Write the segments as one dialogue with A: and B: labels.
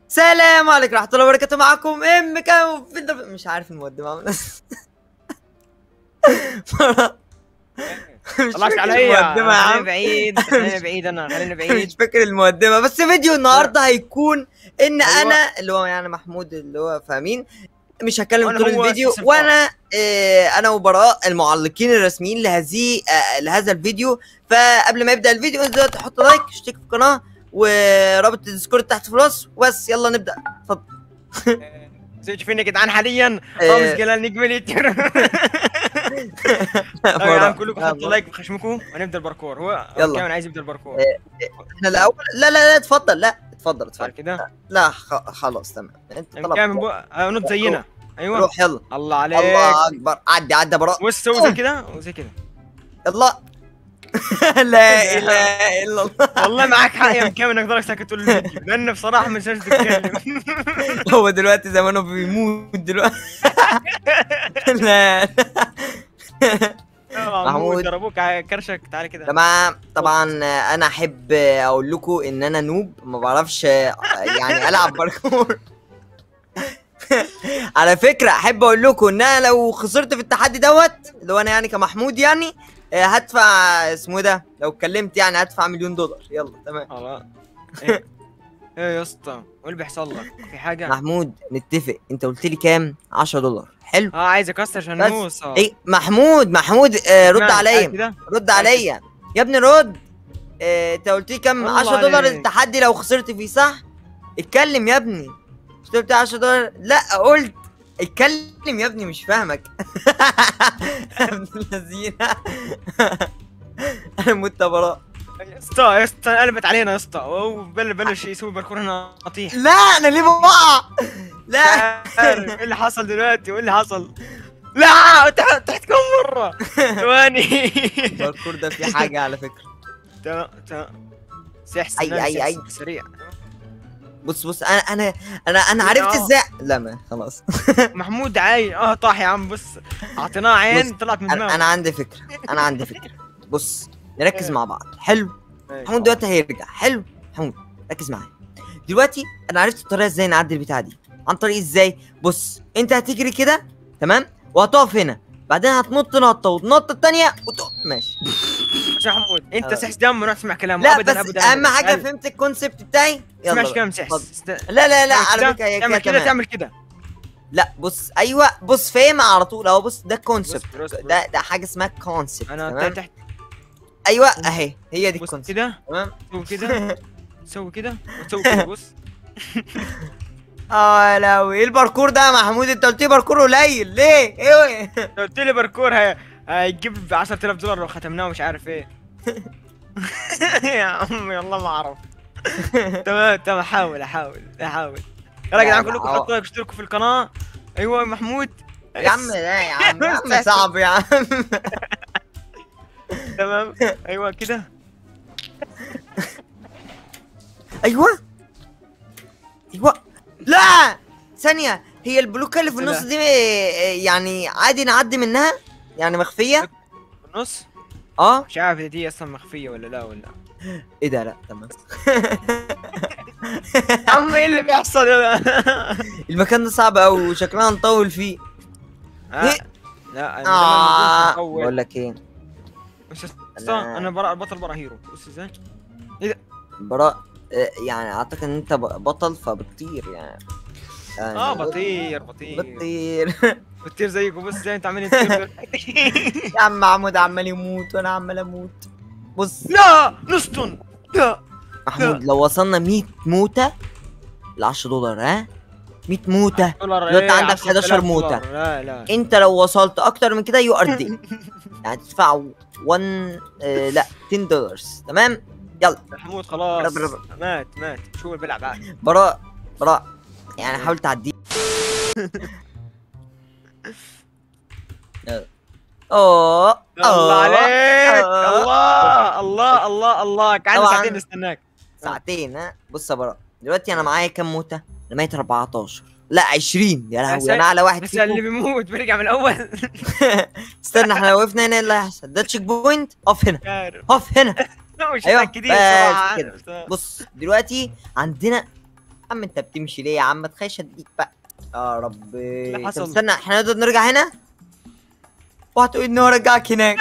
A: السلام عليكم ورحمة الله وبركاته معكم ام كان في الدب... مش عارف المقدمة عاملة مش
B: طلعت
A: فاكر
B: عليا
A: المقدمة يا
B: خليني
A: عم
B: بعيد خليني بعيد انا خليني
A: مش
B: بعيد
A: فاكر المقدمة بس فيديو النهاردة هيكون ان
B: أيوة.
A: انا اللي هو يعني محمود اللي هو فاهمين مش هتكلم
B: وأنا
A: طول
B: هو
A: الفيديو
B: سيس الفار.
A: وانا آه انا وبراء المعلقين الرسميين لهذه آه لهذا الفيديو فقبل ما يبدا الفيديو انت دلوقتي حط لايك اشترك في القناه ورابط الديسكورد تحت في الوصف وبس يلا نبدا اتفضل
B: زي تشوفيني يا جدعان حاليا
A: آه.
B: رامز جلال نجم اليوتيوب يا جدعان
A: براء.
B: كلكم
A: يلا.
B: حطوا لايك بخشمكم ونبدا الباركور هو
A: يلا.
B: كمان عايز يبدا الباركور
A: احنا الاول لا لا لا اتفضل لا اتفضل
B: صار
A: اتفضل
B: كده
A: لا خ- خلاص تمام انت
B: كامل
A: طلب
B: بو... آه، نط زينا ايوه
A: روح يلا
B: الله عليك
A: الله اكبر عدي عدي براء
B: بص سوي زي كده وزي كده
A: يلا لا اله الا الله
B: والله معاك حق يا مكامل انك ضلك ساكت طول الفيديو لان بصراحه مش عايز تتكلم
A: هو دلوقتي زمانه بيموت دلوقتي لا محمود.
B: محمود ضربوك ع- كرشك تعالى كده
A: تمام طبعا انا احب اقول لكم ان انا نوب ما بعرفش يعني العب باركور على فكره احب اقول لكم ان انا لو خسرت في التحدي دوت اللي هو انا يعني كمحمود يعني آه، هدفع اسمه ده لو اتكلمت يعني هدفع مليون دولار يلا تمام
B: خلاص ايه ايه يا اسطى ايه اللي بيحصل لك في حاجه
A: محمود نتفق انت قلت لي كام 10 دولار حلو
B: اه عايز اكسر عشان
A: بس.
B: نوصل
A: ايه محمود محمود آه رد
B: اسمعني،
A: عليا
B: تعال كده
A: رد عليا يا ابني رد آه، انت قلت لي كام
B: الله
A: 10 دولار
B: عليك.
A: التحدي لو خسرت فيه صح اتكلم يا ابني مش قلت 10 دولار لا قلت اتكلم يا ابني مش فاهمك يا ابن اللذينه انا مت براء
B: يا اسطى يا اسطى قلبت علينا يا اسطى اوه بل بلش يسوي باركور هنا اطيح
A: لا انا ليه بقع لا
B: عارف ايه اللي حصل دلوقتي وايه اللي حصل لا تحت تحت كم مره ثواني
A: الباركور ده فيه حاجه على فكره
B: تمام تمام سحس
A: أي-
B: نام،
A: أي-
B: سحس
A: أي.
B: سريع
A: بص بص انا انا انا انا عرفت
B: آه.
A: ازاي لا ما خلاص
B: محمود عاي اه طاح يا عم بص اعطيناه عين طلعت من
A: انا
B: دماغه
A: انا عندي فكره انا عندي فكره بص نركز
B: إيه.
A: مع بعض حلو
B: إيه،
A: محمود دلوقتي هيرجع حلو محمود ركز معايا دلوقتي انا عرفت الطريقه ازاي نعدي البتاعه دي عن طريق ازاي بص انت هتجري كده تمام وهتقف هنا بعدين هتنط نطه والنطه الثانيه وتقف ماشي
B: بس يا محمود انت
A: آه.
B: سحس دم ما تسمع كلامه
A: لا
B: ابدا
A: بس
B: ابدا
A: اهم
B: أبداً.
A: حاجه
B: أبداً.
A: فهمت الكونسيبت بتاعي يلا
B: تسمعش
A: بقى.
B: كلام سحس
A: اتفضل.
B: است-
A: لا لا لا
B: تعمل
A: على
B: كده،
A: فكره هي
B: تعمل
A: كده
B: كده
A: تمام
B: تعمل كده
A: لا بص ايوه بص فاهم على طول اهو بص ده كونسيبت
B: اصبر، اصبر.
A: ده ده حاجه اسمها كونسيبت
B: انا
A: تمام
B: تحت
A: ايوه اهي هي دي
B: بص
A: الكونسيبت
B: كده
A: تمام
B: سوي كده سوي كده وسوي كده بص
A: اه لو ايه الباركور ده يا محمود انت قلت لي باركور قليل ليه ايه
B: أنت قلت لي باركور هي- هيجيب ب 10000 دولار لو ختمناه ومش عارف ايه يا عمي والله ما اعرف تمام تمام احاول احاول احاول يلا يا
A: لا،
B: جدعان
A: لا،
B: كلكم
A: هو-
B: حطوا لايك اشتركوا في القناه ايوه محمود
A: يا عم لا يا عم يا عم صعب يا عم
B: تمام ايوه كده
A: ايوه ايوه لا ثانية هي البلوكة اللي في
B: إيه
A: النص
B: ده؟
A: دي آه، يعني عادي نعدي منها يعني مخفية
B: في النص
A: اه
B: مش عارف إذا دي اصلا مخفيه ولا لا ولا
A: ايه ده لا تمام
B: يا عم ايه اللي بيحصل
A: المكان ده صعب قوي وشكلنا هنطول فيه
B: آه،
A: إيه؟
B: لا انا
A: اه
B: آه.
A: بقول لك ايه
B: بس
A: أنا-
B: انا انا براء البطل برا هيرو بص ازاي
A: براء آه، يعني اعتقد ان انت ب- بطل فبتطير يعني يعني
B: اه بطير بطير
A: بتطير
B: بطير زيكم بص زي انت عاملين تطير
A: يا عم محمود عمال يموت وانا عمال اموت بص
B: لا نسطن لا
A: محمود لو وصلنا 100 موتة ل 10 دولار ها 100 موتة
B: دولار
A: دلوقتي
B: إيه؟
A: عندك
B: 10,000
A: 11 موتة.
B: دولار. لا لا
A: انت لو وصلت اكتر من كده يو ار دي يعني تدفع 1 آه لا 10 دولار تمام يلا
B: محمود خلاص
A: رب رب.
B: مات مات شو اللي بيلعب عادي
A: براء براء يعني حاول تعديه يلا. اوه
B: الله
A: أوه.
B: عليك
A: آه.
B: الله الله الله الله قعدنا
A: طبعاً.
B: ساعتين نستناك
A: ساعتين ها بص يا براء دلوقتي انا معايا كام موتة؟ انا معايا 14 لا 20 يا لهوي
B: سا-
A: انا اعلى واحد
B: بس اللي
A: فيكم
B: بيموت بيرجع من الاول
A: استنى احنا لو وقفنا هنا ايه اللي هيحصل ده تشيك بوينت اقف هنا
B: عارف
A: اقف هنا
B: لا مش
A: أيوة،
B: متأكدين
A: بس
B: صراحة
A: كده.
B: بس-
A: بص دلوقتي عندنا عم انت بتمشي ليه يا عم ما تخيش اديك بقى يا ربي
B: اللي
A: طب
B: حصل؟
A: استنى احنا نقدر نرجع هنا وهتقول ان هو رجعك هناك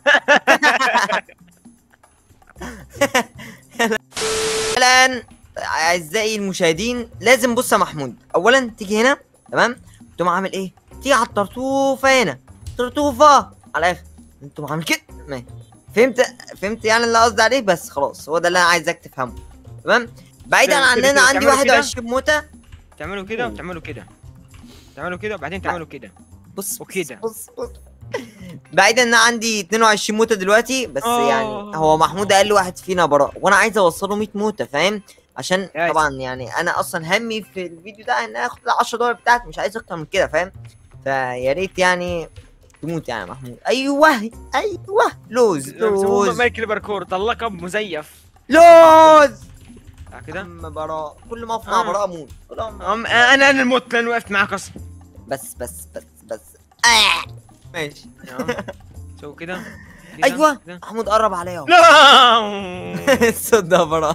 A: الان اعزائي المشاهدين لازم بص يا محمود اولا تيجي هنا تمام تقوم عامل ايه تيجي على الطرطوفه هنا طرطوفه على الاخر انتم عامل كده ماشي فهمت فهمت يعني اللي قصدي عليه بس خلاص هو ده اللي انا عايزك تفهمه تمام بعيدا
B: كده-
A: عن ان
B: كده-
A: انا
B: كده
A: عندي
B: تعملوا كده؟
A: 21 موته
B: تعملوا كده وتعملوا كده تعملوا كده وبعدين تعملوا كده
A: بص بص
B: وكده.
A: بص بص بعيدا ان انا عندي 22 موته دلوقتي بس
B: آه.
A: يعني هو محمود اقل واحد فينا براء وانا عايز اوصله 100 موته فاهم عشان
B: يا
A: طبعا يعني انا اصلا همي في الفيديو ده ان اخد ال 10 دولار بتاعتي مش عايز اكتر من كده فاهم فيا ريت يعني تموت يعني يا محمود ايوه ايوه لوز
B: بيسموه
A: لوز
B: ملك الباركور طلع لقب مزيف
A: لوز
B: آه كده
A: عم براء كل ما اقف مع
B: آه.
A: براء اموت كل ما أقف مع-
B: أم- انا انا الموت لان وقفت معاك اصلا
A: بس بس بس بس آه. ماشي
B: تمام. سوي كده كده،
A: ايوه
B: كده.
A: محمود قرب عليا اهو
B: لا
A: الصوت ده براء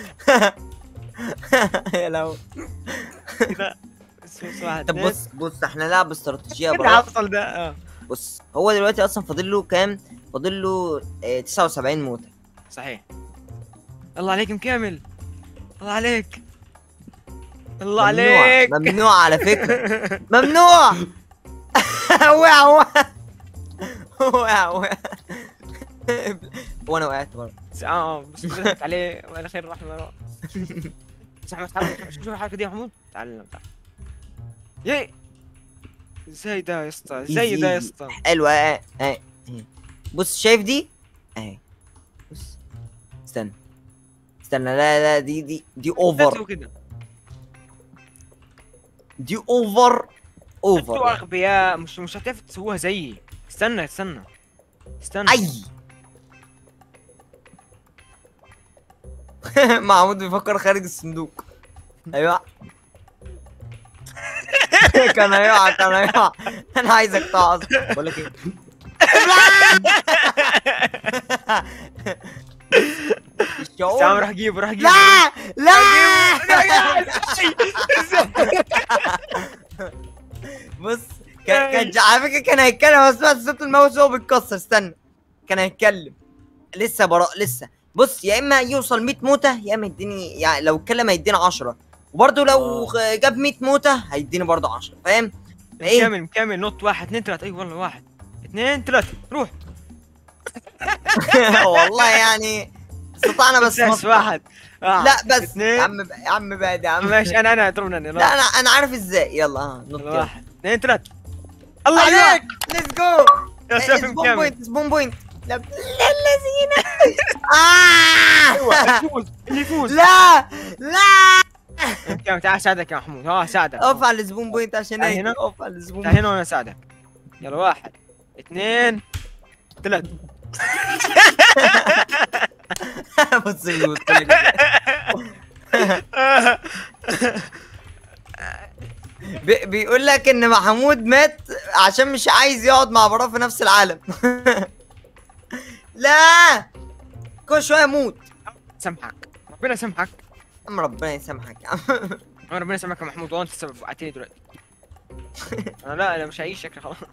A: يا لو
B: كده بس- بس واحد،
A: طب
B: اتنين.
A: بص بص احنا نلعب استراتيجيه
B: ايه اللي
A: براء
B: حصل ده اه
A: بص هو دلوقتي اصلا فاضل له كام فاضل له آه 79 موته
B: صحيح الله عليك مكامل الله عليك الله
A: ممنوع
B: عليك
A: ممنوع على فكره ممنوع وقع وقع وقع وقع وانا وقعت برضه
B: اه بس ضحك عليه وعلى خير رحمه الله بس احمد تعال شوف الحركه دي يا محمود تعال تعال ياي ازاي ده يا اسطى ازاي ده يا اسطى
A: حلوه اه اه اه. بص شايف دي اهي بص استنى استنى لا لا دي دي دي اوفر
B: انتوا كده
A: دي اوفر
B: انتوا
A: اوفر
B: اغبياء مش مش هتعرفوا تسووها زيي استنى استنى استنى
A: اي محمود بيفكر خارج الصندوق ايوه كان هيقع كان هيقع انا عايزك تقعد بقول لك ايه الشعور
B: سام روح جيبه روح جيبه
A: لا لا بص كان كان ج- على فكره كان هيتكلم بس سمعت صوت الماوس وهو بيتكسر استنى كان هيتكلم لسه براء لسه بص يا اما يوصل 100 موته يا اما يديني يعني لو اتكلم هيديني 10 وبرده لو غ- جاب 100 موته هيديني برده 10 فاهم؟ ايه
B: مكمل مكمل نط واحد اثنين ثلاثة اي والله واحد اثنين ثلاثة روح
A: والله يعني استطعنا بس
B: بس
A: ما-
B: واحد واحد.
A: لا بس
B: اثنين.
A: يا عم ب- يا عم بعد يا عم
B: ماشي انا انا اضربنا انا
A: لا انا انا عارف ازاي يلا ها نط يلا
B: واحد اثنين ثلاثة الله
A: أيوة.
B: عليك
A: ليتس جو
B: يا سيف
A: سبون
B: مكمل
A: بوينت سبون بوينت لا الذين آه
B: يفوز اللي يفوز
A: لا لا
B: مكمل تعال اساعدك يا محمود ها اساعدك
A: اقف على السبون بوينت عشان
B: تعال
A: هيك
B: هنا.
A: اقف على السبون
B: تعال هنا وانا اساعدك يلا واحد اثنين ثلاثة
A: بص بيقول لك. بي- بيقول لك ان محمود مات عشان مش عايز يقعد مع براء في نفس العالم لا كل شويه موت
B: سامحك ربنا يسامحك
A: يا عم ربنا يسامحك يا عم
B: ربنا يسامحك يا محمود وانت السبب وقعتني دلوقتي انا لا انا مش هعيش شكلي خلاص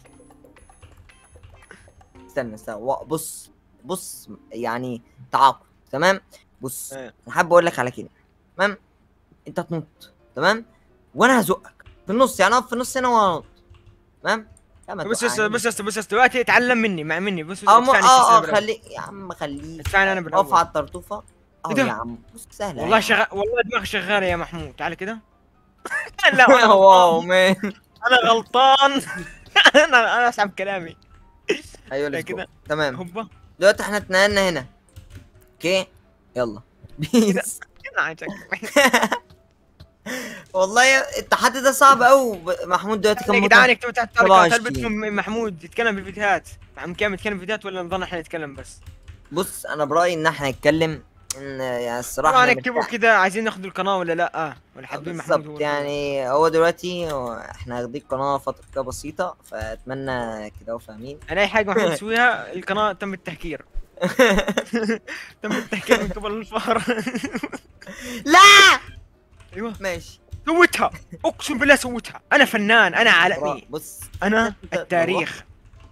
A: استنى استنى و- بص بص يعني تعاقب تمام بص
B: إيه.
A: انا حابب اقول لك على كده تمام انت تنط تمام وانا هزقك في النص يعني اقف في النص هنا وانا انط تمام لا ما
B: بس بس
A: توقعنيش.
B: بس بس بس دلوقتي اتعلم مني مع مني بس بس
A: اه م-
B: ادفعني
A: اه اه
B: السلسلة بالأول.
A: خليك يا عم خليك
B: ادفعني انا بالاول
A: اقف على الطرطوفه اه
B: إيه ده؟
A: يا عم بص سهله
B: والله
A: يا
B: شغال والله دماغي شغاله يا محمود تعال كده لا
A: عم.
B: انا
A: واو
B: غلطان
A: مان
B: انا غلطان انا انا اسحب كلامي
A: ايوه
B: لا
A: let's go.
B: كده.
A: تمام
B: هوبا
A: دلوقتي احنا اتنقلنا هنا اوكي يلا بيس
B: كده عايزك
A: والله التحدي ده صعب قوي محمود دلوقتي كان
B: يا جدعان
A: متعب.
B: اكتبوا تحت
A: 27.
B: التعليقات طلبتكم محمود يتكلم بالفيديوهات عم كامل يتكلم بالفيديوهات ولا نضل احنا نتكلم بس
A: بص انا برايي ان احنا نتكلم ان يعني الصراحه
B: طبعا
A: أنا
B: اكتبوا
A: مرتاح.
B: كده عايزين ناخذ القناه ولا لا آه. ولا حابين محمود هو
A: بالظبط
B: اللي-
A: يعني هو دلوقتي هو احنا واخدين قناه فتره كده بسيطه فاتمنى كده وفاهمين
B: انا اي حاجه محمود يسويها القناه تم التهكير تم التهكير من قبل الفار
A: لا
B: ايوه
A: ماشي
B: سويتها اقسم بالله سويتها انا فنان انا
A: براء،
B: عالمي
A: بص
B: انا
A: أنت-
B: التاريخ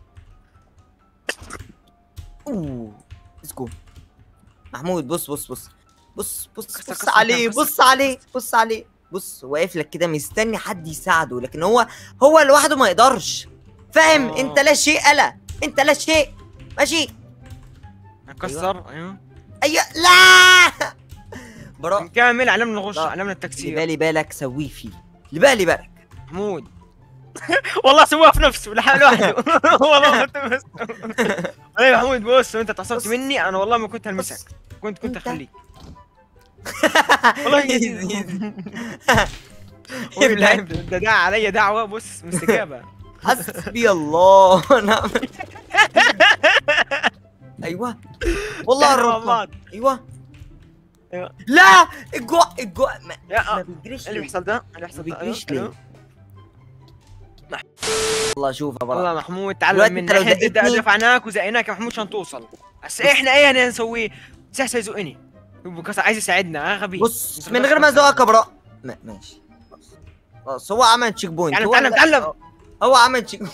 A: اوه ليتس جو محمود بص بص بص بص بص
B: كسر-
A: بص
B: كسر
A: عليه
B: كسر.
A: بص عليه بص عليه بص واقف لك كده مستني حد يساعده لكن هو هو لوحده ما يقدرش فاهم
B: آه.
A: انت لا شيء الا انت لا شيء ماشي
B: نكسر ايوه
A: ايوه لا براء
B: كامل علمنا الغش
A: لا.
B: علمنا
A: اللي
B: التكسير
A: بالي بالك سويه فيه اللي بالي بالك
B: محمود والله سواها في نفسه لح- لوحده والله ما كنت بس والله يا محمود بص انت تعصبت
A: بص.
B: مني انا والله ما كنت هلمسك كنت كنت
A: أنت.
B: اخليك والله
A: إيزي، إيزي.
B: والله ده دعا علي دعوه بص مستجابه
A: حسبي الله ونعم ايوه والله الرب
B: والله
A: ايوه
B: أيوة.
A: لا الجوع الجوع ما,
B: يا
A: ما
B: آه.
A: بيجريش
B: اللي
A: ليه
B: بيحصل ده اللي بيحصل
A: ما
B: ده
A: بيجريش
B: أيوة،
A: ليه
B: أيوة.
A: والله شوف يا براء
B: والله محمود تعلم
A: دلوقتي
B: مني
A: أنت لو
B: احنا
A: زقتني-
B: دفعناك وزقناك يا محمود عشان توصل بس احنا ايه هنسوي نسويه سهسه يزقني هو كسر عايز يساعدنا ها غبي
A: بص
B: أنت
A: من
B: بس
A: غير ما
B: كسر.
A: ازوقك يا براء ما- ماشي خلاص. خلاص هو عمل تشيك بوينت
B: تعلم
A: هو
B: تعلم
A: لا-
B: تعلم
A: هو عمل تشيك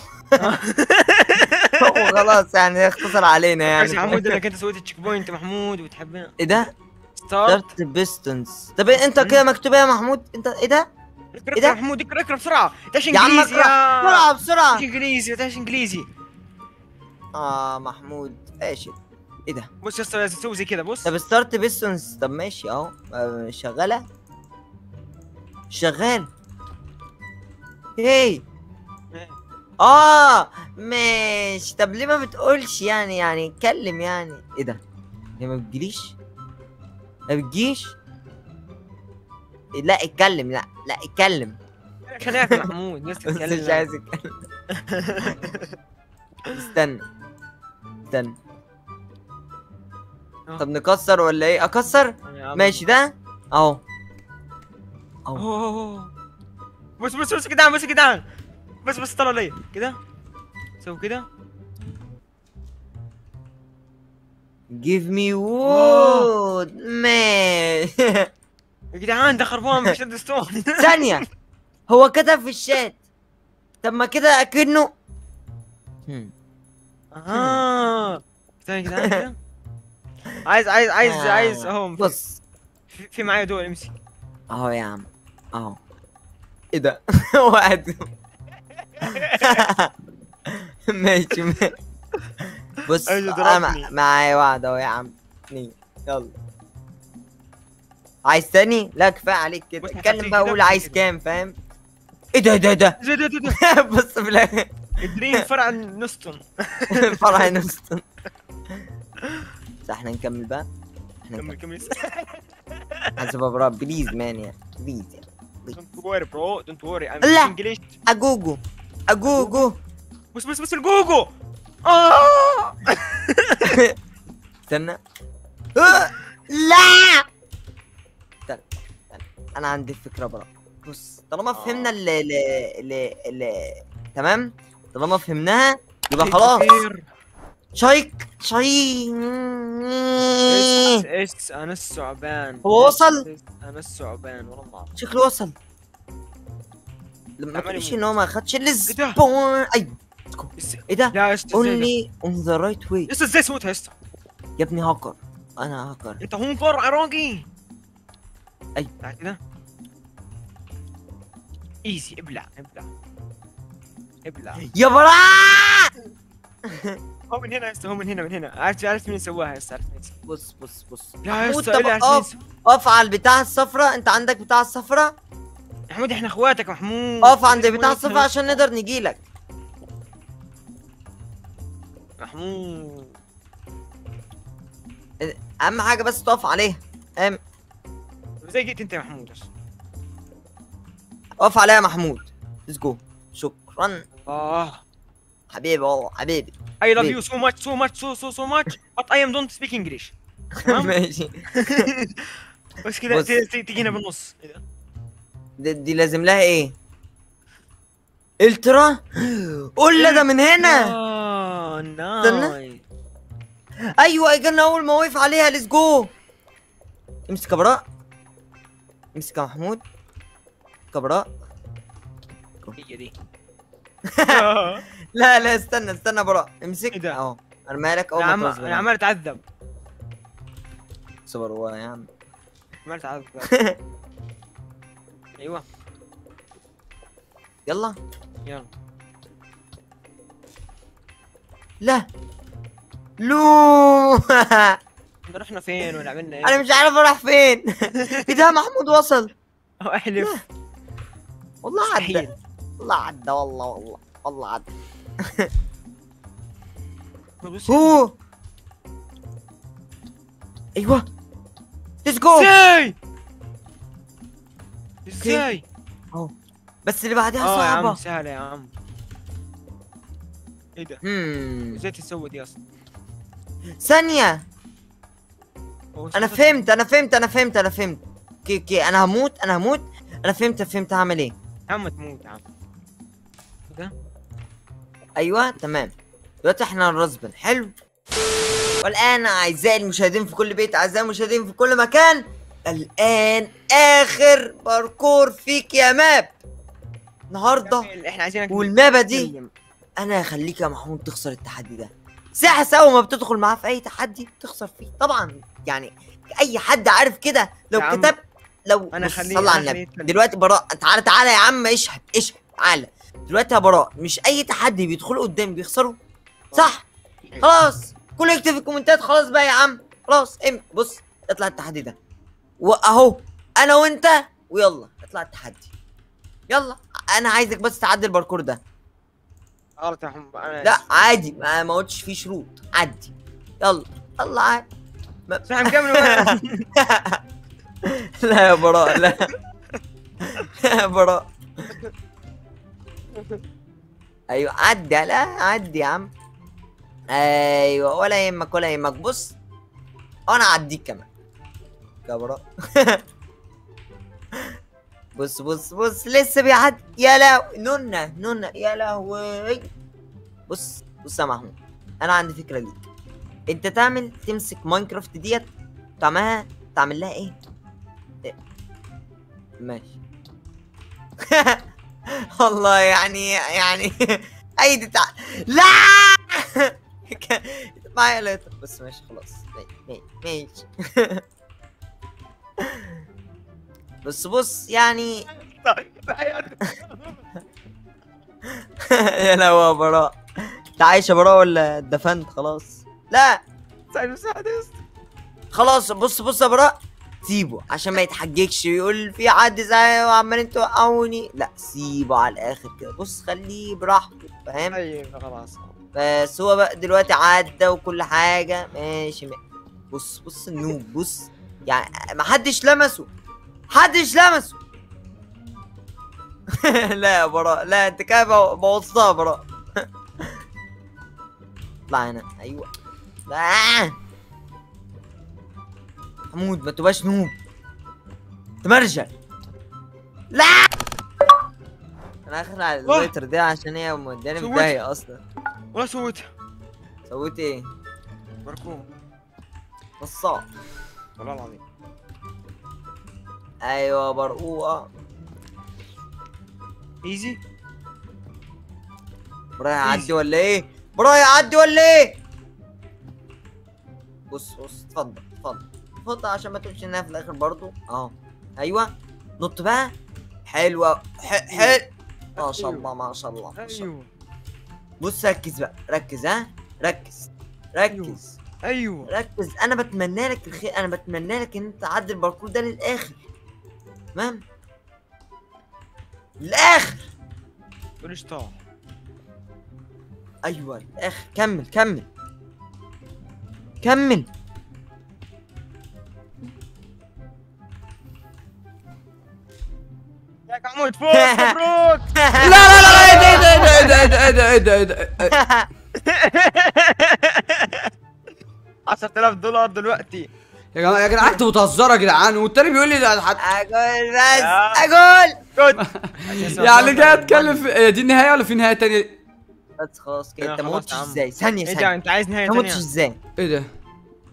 A: هو خلاص يعني اختصر علينا
B: بس
A: يعني
B: محمود انك انت سويت التشيك بوينت محمود وتحبنا
A: ايه ده؟
B: ستارت
A: ستارت بيستونز طب إيه انت كده مكتوب ايه يا محمود انت ايه ده؟
B: اقرا
A: إيه ده؟
B: اقرا محمود اقرا اقرا بسرعه تعيش
A: يا عم
B: انجليزي
A: اقرا بسرعه بسرعه
B: تعيش انجليزي تعيش انجليزي
A: اه محمود فاشل ايه ده؟
B: بص يا اسطى سوي زي كذا بص
A: طب ستارت بيستونز طب ماشي اهو آه، شغاله شغال هي اه ماشي طب ليه ما بتقولش يعني يعني اتكلم يعني ايه ده ليه ما بتجيليش ما بتجيش لا اتكلم لا لا اتكلم
B: عشان ياكل محمود بس
A: بس مش
B: تتكلم.
A: عايز اتكلم استنى استنى
B: آه.
A: طب نكسر ولا ايه اكسر
B: يا عم.
A: ماشي ده اهو اهو
B: أوه. بص بص بص كده بص كده بس بس طلع لي كده سوي كده
A: give me wood ماشي
B: يا جدعان ده خربان مش الدستور
A: ثانية هو كتب في الشات طب ما كده اكنه هم.
B: اه ثانية كده كده عايز عايز عايز
A: آه.
B: عايز اهو في-
A: بص
B: في, في معايا دول امسك
A: اهو يا عم اهو ايه ده واحد ماشي ماشي بص
B: أيوة،
A: انا
B: ضربني.
A: مع- معايا واحد اهو يا عم اتنين يلا عايز تاني؟ لا كفايه عليك كده
B: بص،
A: اتكلم
B: هخليك
A: بقى
B: كده
A: قول
B: وكده.
A: عايز كام فاهم؟ ايه ده ده ده
B: زي ده ده ده
A: بص في الاخر
B: دريم فرع نستون
A: فرع نستون صح احنا نكمل بقى احنا
B: كمل
A: نكمل
B: كمل
A: حسب ابراهيم بليز مان يا بليز يا
B: دونت وري برو دونت وري
A: لا.
B: ام انجلش
A: اجوجو اجوجو
B: بص بص بص الجوجو اه
A: استنى آه، لا استنى استنى. انا عندي فكره بقى بص طالما فهمنا ال ال ال ال تمام طالما فهمناها يبقى خلاص
B: كتير.
A: شايك شايك
B: اس اس انا الثعبان
A: هو وصل؟
B: اس- انا الثعبان والله ما اعرف
A: شكله وصل لما
B: عمال
A: تقولش
B: يموت.
A: ان هو ما خدش
B: ده؟
A: السبون ايوه
B: اس-
A: ايه ده
B: لا يا اسطى ازاي ده؟
A: only on the right way
B: يا اسطى ازاي سويتها يا اسطى
A: يا ابني هاكر انا هاكر
B: انت هونكر عراقي
A: أي.
B: تعال كده ايزي ابلع ابلع ابلع
A: يا براء
B: هو من هنا يا اسطى هو من هنا من هنا عرفت عرفت مين سواها يا اسطى عرفت مين سواها
A: بص بص بص
B: لا يا
A: محمود،
B: اسطى
A: طب
B: ابلع عرفت مين
A: اقف
B: سواها.
A: اقف على البتاع الصفراء انت عندك بتاع الصفراء
B: محمود احنا اخواتك يا محمود
A: اقف عند بتاع
B: محمود،
A: الصفراء عشان نقدر نجيلك
B: محمود
A: اهم حاجه بس تقف عليها ام
B: ازاي جيت انت يا محمود بس
A: اقف عليها يا محمود ليتس جو شكرا
B: اه
A: حبيبي والله حبيبي
B: I love
A: ليه؟
B: you so much so much so so so much but I am don't speak English تمام؟
A: ماشي
B: بس كده
A: بص.
B: ت- ت- تجينا بالنص إيه ده؟
A: دي, دي لازم لها ايه الترا قول لا ده من هنا
B: اه
A: استنى.
B: نايس
A: ايوه اجلنا اول ما وقف عليها ليتس جو امسك يا براء امسك يا محمود كبراء
B: هي دي
A: لا لا استنى استنى براء امسك
B: إيه ده؟
A: اهو ارميها لك اول
B: انا
A: ما
B: عم...
A: توصل
B: انا عمال اتعذب
A: صبر ورا يا عم
B: عمال اتعذب ايوه
A: يلا
B: يلا
A: لا لو
B: إحنا رحنا فين ولا عملنا ايه؟
A: انا مش عارف اروح فين ايه ده محمود وصل
B: أو احلف
A: والله عدى
B: مستحيل
A: والله عدى والله والله والله عدى
B: بص
A: هو ايوه ليتس جو
B: ازاي؟ ازاي؟
A: بس اللي بعدها
B: اه يا عم
A: صعبة
B: سهلة يا عم ايه ده؟
A: امم
B: ازاي تسوي دي اصلا؟
A: ثانية
B: هو
A: انا
B: صوتك-
A: فهمت انا فهمت انا فهمت انا فهمت اوكي اوكي انا هموت انا هموت انا فهمت فهمت هعمل ايه
B: يا عم تموت يا عم ده
A: ايوه تمام دلوقتي احنا الرزبن حلو والان اعزائي المشاهدين في كل بيت اعزائي المشاهدين في كل مكان الان اخر باركور فيك يا ماب النهارده
B: احنا عايزينك
A: والمابة دي
B: نتكلم.
A: انا هخليك يا محمود تخسر التحدي ده ساحس اول ما بتدخل معاه في اي تحدي تخسر فيه طبعا يعني اي حد عارف كده لو
B: يا عم،
A: كتب لو
B: أنا
A: بص،
B: خليه-
A: صلى على
B: أنا
A: النبي
B: خليه يتكلم.
A: دلوقتي براء تعالى تعالى يا عم اشهد اشهد تعالى دلوقتي يا براء مش اي تحدي بيدخلوا قدام بيخسروا صح خلاص كله يكتب في الكومنتات خلاص بقى يا عم خلاص ام بص اطلع التحدي ده واهو انا وانت ويلا اطلع التحدي يلا انا عايزك بس تعدي الباركور ده
B: غلط يا حمد انا
A: لا عادي ما ما قلتش فيه شروط عدي يلا يلا عادي
B: بس احنا مكمل وين؟
A: لا يا براء لا يا براء ايوه عدي لا عدي يا عم ايوه ولا يهمك ولا يهمك بص انا اعديك كمان يا براء بص بص بص لسه بيعدي يا لهوي نونا نونا يا لهوي بص بص يا محمود انا عندي فكره ليك انت تعمل تمسك ماينكرافت ديت تعملها تعمل لها ايه إيه؟ ماشي والله يعني يعني اي دي تع... لا معايا لا بس ماشي خلاص ماشي ماشي بص بص يعني يا لهوي يا براء انت عايش يا براء ولا اتدفنت خلاص لا
B: سعيد مساعد يا اسطى
A: خلاص بص بص يا براء سيبه عشان ما يتحججش ويقول في حد زي وعمالين توقعوني لا سيبه على الاخر كده بص خليه براحته فاهم
B: ايوه خلاص
A: بس هو بقى دلوقتي عدى وكل حاجه ماشي ما. بص بص النوب بص يعني ما حدش لمسه حدش لمسه لا يا براء لا انت كده بو- بوظتها يا براء اطلع هنا ايوه لا حمود ما تبقاش نوب تمرجل لا انا اخر على
B: واه.
A: الويتر دي عشان هي موداني
B: سويت.
A: متضايق اصلا
B: ولا سويتها
A: سويت ايه
B: بركون
A: نصاب
B: والله العظيم
A: ايوه برقوقه
B: ايزي
A: براي يعدي ولا ايه براي يعدي ولا ايه بص بص اتفضل اتفضل اتفضل عشان ما تمشي هنا في الاخر برضو اه ايوه نط بقى حلوه ح- حلو ما شاء الله ما شاء الله ما شاء الله
B: ايوه
A: بص ركز بقى ركز ها ركز ركز
B: ايوه
A: ركز انا بتمنى لك الخير انا بتمنى لك ان انت تعدي الباركور ده للاخر تمام للاخر
B: تقوليش طاح
A: ايوه للاخر كمل كمل كمل
B: يا عمود فوق مبروك
C: لا لا لا ايه ده ايه ده ايه ده ايه ده ايه ده ايه ده ايه ده
B: 10000 دولار دلوقتي
C: يا جماعه يا جدعان انتوا بتهزروا يا جدعان والتاني بيقول لي ده حد
A: اقول بس
B: يا.
A: اقول
B: جود
C: يعني جاي اتكلم في إيه دي النهايه ولا في نهايه تانية
A: بس خلاص كده
B: يا
A: انت ما
B: خلاص
A: متش
B: يا عم.
A: ازاي ثانيه
B: ايه ده
A: ثانيه
B: انت عايز نهايه
A: ما
B: ثانيه
A: متش ازاي
C: ايه ده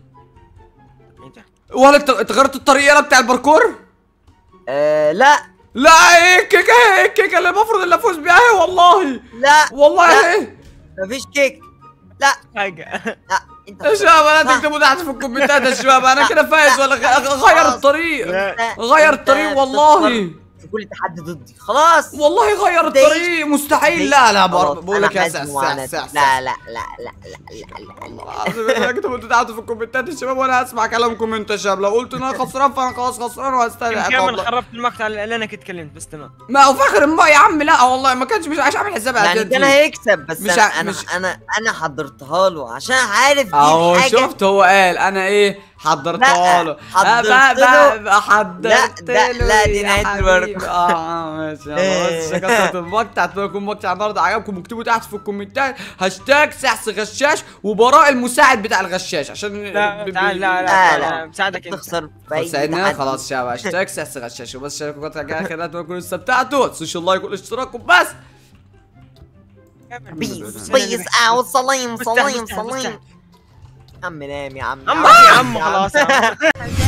B: ايه ده
C: ولا انت انت غيرت الطريق يلا بتاع الباركور
A: آه لا
C: لا ايه الكيكه ايه الكيكه اللي المفروض اللي افوز بيها اهي والله
A: لا
C: والله
A: لا.
C: ايه
A: مفيش كيك لا
B: حاجه
A: لا انت
C: يا شباب انا
A: صح.
C: تكتبوا تحت في الكومنتات يا شباب انا كده فايز ولا غ- غير الطريق
B: لا.
C: غير
A: أنت
C: الطريق والله
A: بتضطر في كل تحدي ضدي خلاص
C: والله غير
A: ده إيه؟
C: الطريق مستحيل
A: ده
C: لا لا
A: خلاص،
C: بر- بقول
A: أنا
C: لك يا
A: حازم
C: سع
A: وأنا-
C: سع سع
A: لا لا لا لا لا لا لا لا
C: اكتبوا انتوا تحت في الكومنتات يا شباب وانا هسمع كلامكم انتوا يا شباب لو قلت ان انا خسران فانا خلاص خسران وهستنى
B: كامل
C: عقاب.
B: خربت المقطع اللي انا كنت اتكلمت بس تمام
C: ما هو فاخر الماء يا عم لا والله ما كانش مش عايش عامل حساب
A: يعني كان هيكسب بس
C: مش
A: انا
C: ع-
A: انا
C: مش-
A: انا انا حضرتها له عشان عارف دي
C: اهو
A: الحاجه
C: شفت هو قال انا ايه حضرتها
A: لا،
C: له
A: حضرت
C: آه، بقى-
A: له.
C: بقى- حضرت
A: لا،
C: له
A: لا، دي
C: يا
A: نهاية
C: حبيبي.
A: الورق.
C: اه ماشي يلا بس كسرت المقطع اتمنى يكون المقطع النهارده عجبكم اكتبوا تحت في الكومنتات هاشتاج سحس غشاش وبراء المساعد بتاع الغشاش عشان
B: لا
C: ب- ب-
B: تعال لا
A: لا،
B: لا
A: لا.
B: لا مساعدك انت
A: تخسر في
C: طب
A: أي
C: ساعدنا
A: تحدي.
C: خلاص شباب هاشتاج سحس غشاش وبس شاركوا القطعه الجايه كده اتمنى تكونوا استمتعتوا تنسوش اللايك والاشتراك وبس
A: بيس بيس اوت صليم
B: مستحيل،
A: صليم
B: مستحيل،
A: صليم
B: مستحيل.
A: يا عم نام يا عم
B: عمك يا عم خلاص يا عم.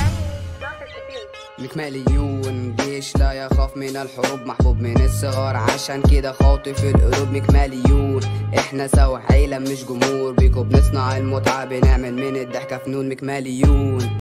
D: لك مليون جيش لا يخاف من الحروب محبوب من الصغار عشان كده خاطف القلوب مك مليون احنا سوا عيلة مش جمهور بيكو بنصنع المتعة بنعمل من الضحكة فنون مك مليون